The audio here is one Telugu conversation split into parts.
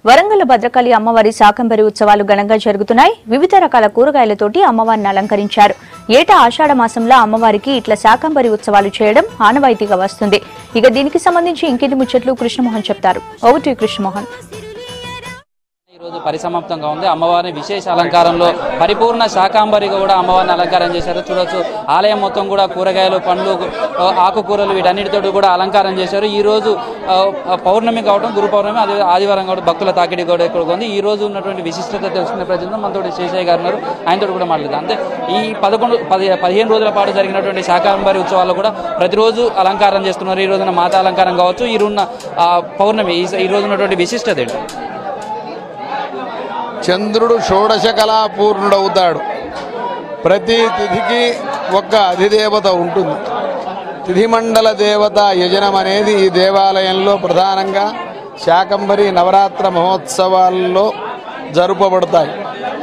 వరంగల్ భద్రకాళి అమ్మవారి శాకంబరి ఉత్సవాలు ఘనంగా జరుగుతున్నాయి వివిధ రకాల కూరగాయలతోటి అమ్మవారిని అలంకరించారు ఏటా ఆషాఢ మాసంలో అమ్మవారికి ఇట్లా శాకంబరి ఉత్సవాలు చేయడం ఆనవాయితీగా వస్తుంది ఇక దీనికి సంబంధించి ఇంకెన్ని ముచ్చట్లు కృష్ణమోహన్ చెప్తారు ఓవర్ టు కృష్ణమోహన్ ఈరోజు పరిసమాప్తంగా ఉంది అమ్మవారిని విశేష అలంకారంలో పరిపూర్ణ శాకాంబరిగా కూడా అమ్మవారిని అలంకారం చేశారు చూడొచ్చు ఆలయం మొత్తం కూడా కూరగాయలు పండ్లు ఆ, ఆకుకూరలు వీటన్నిటితో కూడా అలంకారం చేశారు ఈ రోజు ఆ, పౌర్ణమి కావడం గురు పౌర్ణమి అదే ఆదివారం కావడం భక్తుల తాకిడి కూడా ఇక్కడ ఉంది ఈ రోజు ఉన్నటువంటి విశిష్టత తెలుసుకునే ప్రజలు మనతో శేషయ్య గారు ఉన్నారు ఆయనతో కూడా మాట్లాడదాం అంటే ఈ పదకొండు పది పదిహేను రోజుల పాటు జరిగినటువంటి శాకాంబరి ఉత్సవాల్లో కూడా ప్రతిరోజు అలంకారం చేస్తున్నారు ఈ రోజున మాత అలంకారం కావచ్చు ఈ రోజున ఆ, పౌర్ణమి ఈ ఈ రోజు ఉన్నటువంటి విశిష్టత ఏంటి చంద్రుడు షోడశ కళాపూర్ణుడవుతాడు ప్రతి తిథికి ఒక్క అధిదేవత ఉంటుంది తిథిమండల దేవత యజనం అనేది ఈ దేవాలయంలో ప్రధానంగా శాకంబరి నవరాత్ర మహోత్సవాల్లో జరుపబడతాయి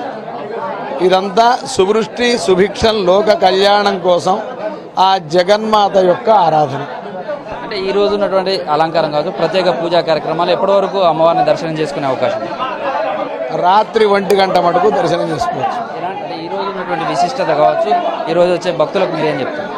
ఇదంతా సువృష్టి సుభిక్షం లోక కళ్యాణం కోసం ఆ జగన్మాత యొక్క ఆరాధన అంటే ఈ రోజు ఉన్నటువంటి అలంకారం కావచ్చు ప్రత్యేక పూజా కార్యక్రమాలు ఎప్పటి వరకు అమ్మవారిని దర్శనం చేసుకునే అవకాశం ఉంది? రాత్రి ఒంటి గంట మటుకు దర్శనం చేసుకోవచ్చు ఎలాంటి అంటే ఈ రోజు ఉన్నటువంటి విశిష్టత కావచ్చు ఈ రోజు వచ్చే భక్తులకు మీరేం చెప్తారు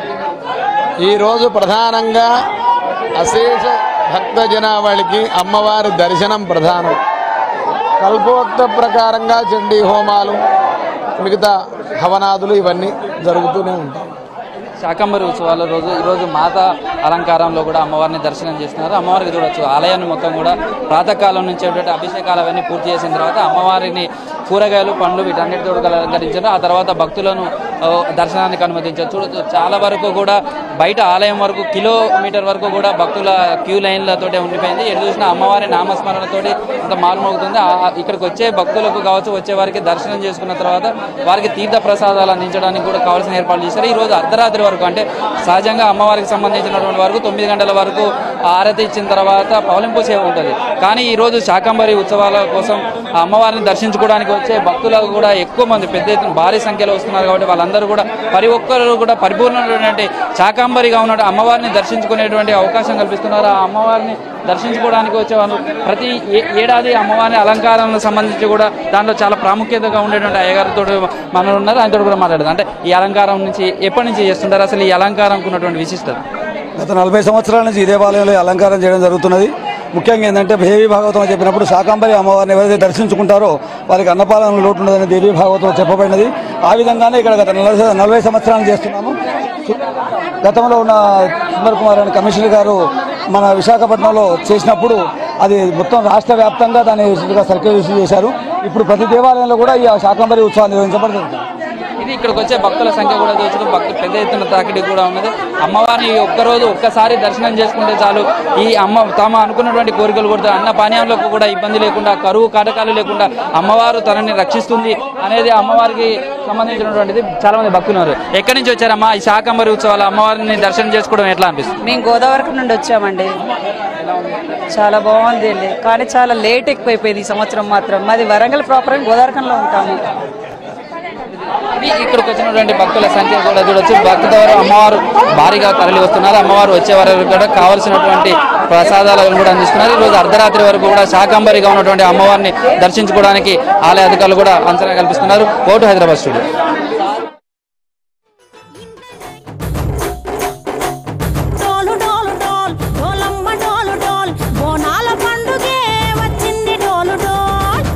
ఈరోజు ప్రధానంగా అశేష భక్త జనావళికి అమ్మవారి దర్శనం ప్రధానం కల్పోక్త ప్రకారంగా చండీ హోమాలు మిగతా హవనాదులు ఇవన్నీ జరుగుతూనే ఉంటాయి శాకంబరి ఉత్సవాల రోజు ఈ రోజు మాత అలంకారంలో కూడా అమ్మవారిని దర్శనం చేస్తున్నారు అమ్మవారికి చూడొచ్చు ఆలయాన్ని మొత్తం కూడా ప్రాతకాలం నుంచి ఉన్నటువంటి అభిషేకాలు అవన్నీ పూర్తి చేసిన తర్వాత అమ్మవారిని కూరగాయలు పండ్లు వీటన్నిటితో కూడా అలంకరించారు ఆ తర్వాత భక్తులను ఆ, దర్శనానికి అనుమతించారు చూడొచ్చు చాలా వరకు కూడా బయట ఆలయం వరకు కిలోమీటర్ వరకు కూడా భక్తుల క్యూ లైన్లతోటే ఉండిపోయింది ఎటు చూసినా అమ్మవారి నామస్మరణతోటి అంత మారుమోగుతుంది ఆ- ఇక్కడికి వచ్చే భక్తులకు కావచ్చు వచ్చే వారికి దర్శనం చేసుకున్న తర్వాత వారికి తీర్థ ప్రసాదాలు అందించడానికి కూడా కావాల్సిన ఏర్పాట్లు చేశారు ఈ రోజు అర్ధరాత్రి వరకు అంటే సహజంగా అమ్మవారికి సంబంధించినటువంటి వరకు తొమ్మిది గంటల వరకు ఆరతి ఇచ్చిన తర్వాత పవలింపు సేవ ఉంటుంది కానీ ఈ రోజు శాకంబరి ఉత్సవాల కోసం ఆ అమ్మవారిని దర్శించుకోవడానికి వచ్చే భక్తులకు కూడా ఎక్కువ మంది పెద్ద ఎత్తున భారీ సంఖ్యలో వస్తున్నారు కాబట్టి వాళ్ళందరూ కూడా ప్రతి ఒక్కరు కూడా పరిపూర్ణమైనటువంటి శాకంబరిగా ఉన్న అమ్మవారిని దర్శించుకునేటువంటి అవకాశం కల్పిస్తున్నారు ఆ అమ్మవారిని దర్శించుకోవడానికి వచ్చే వాళ్ళు ప్రతి ఏ- ఏడాది అమ్మవారి అలంకారాలకు సంబంధించి కూడా దాంట్లో చాలా ప్రాముఖ్యతగా ఉండేటువంటి అయ్యగారితో మనం ఉన్నారు ఆయనతో కూడా మాట్లాడదాం అంటే ఈ అలంకారం నుంచి ఎప్పటి నుంచి చేస్తుంటారు అసలు ఈ అలంకారంకు ఉన్నటువంటి విశిష్టత గత నలభై సంవత్సరాల నుంచి ఈ దేవాలయంలో ఈ అలంకారం చేయడం జరుగుతున్నది ముఖ్యంగా ఏంటంటే దేవీ భాగవతం చెప్పినప్పుడు శాకాంబరి అమ్మవారిని ఎవరైతే దర్శించుకుంటారో వారికి అన్నపాలన లోటు ఉండదని దేవీ భాగవతం చెప్పబడినది ఆ విధంగానే ఇక్కడ గత నలభై నలభై సంవత్సరాలు చేస్తున్నాము గతంలో ఉన్న సుందర్ కుమార్ అనే కమిషనర్ గారు మన విశాఖపట్నంలో చేసినప్పుడు అది మొత్తం రాష్ట్ర వ్యాప్తంగా దాన్ని సర్క్యులేషన్ చేశారు ఇప్పుడు ప్రతి దేవాలయంలో కూడా ఈ శాకాంబరి ఉత్సవాలు నిర్వహించబడుతుంది ఇది ఇక్కడికి వచ్చే భక్తుల సంఖ్య కూడా చూసుకుని భక్తులు పెద్ద ఎత్తున తాకిడి కూడా ఉన్నది అమ్మవారిని ఈ ఒక్కరోజు ఒక్కసారి దర్శనం చేసుకుంటే చాలు ఈ అమ్మ తాము అనుకున్నటువంటి కోరికలు కూడా అన్న పానీయాలకు కూడా ఇబ్బంది లేకుండా కరువు కాటకాలు లేకుండా అమ్మవారు తనని రక్షిస్తుంది అనేది అమ్మవారికి సంబంధించినటువంటిది చాలా మంది భక్తులు ఉన్నారు ఎక్కడి నుంచి వచ్చారమ్మా ఈ శాకంబరి ఉత్సవాలు అమ్మవారిని దర్శనం చేసుకోవడం ఎట్లా అనిపిస్తుంది మేము గోదావరి నుండి వచ్చామండి చాలా బాగుంది అండి కానీ చాలా లేట్ ఎక్కువైపోయింది ఈ సంవత్సరం మాత్రం మాది వరంగల్ ప్రాపర్ గోదావరికంలో ఉంటాము ఇది ఇక్కడికి వచ్చినటువంటి భక్తుల సంఖ్య కూడా చూడొచ్చు భక్తులవారు అమ్మవారు భారీగా తరలి వస్తున్నారు అమ్మవారు వచ్చే వరకు కూడా కావలసినటువంటి ప్రసాదాలను కూడా అందిస్తున్నారు ఈ రోజు అర్ధరాత్రి వరకు కూడా శాకంబరిగా ఉన్నటువంటి అమ్మవారిని దర్శించుకోవడానికి ఆలయ అధికారులు కూడా అంచనా కల్పిస్తున్నారు ఓటు హైదరాబాద్ స్టూడియో డోలు డోలు డోల్ డోలమ్మ డోలు డోల్ బోనాల పండుగే వచ్చింది డోలు డోల్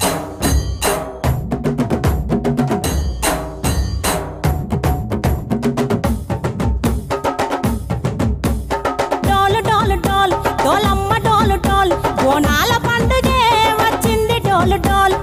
డోలు డోలు డోల్ డోలమ్మ డోలు డోల్ బోనాల పండుగే వచ్చింది డోలు డోల్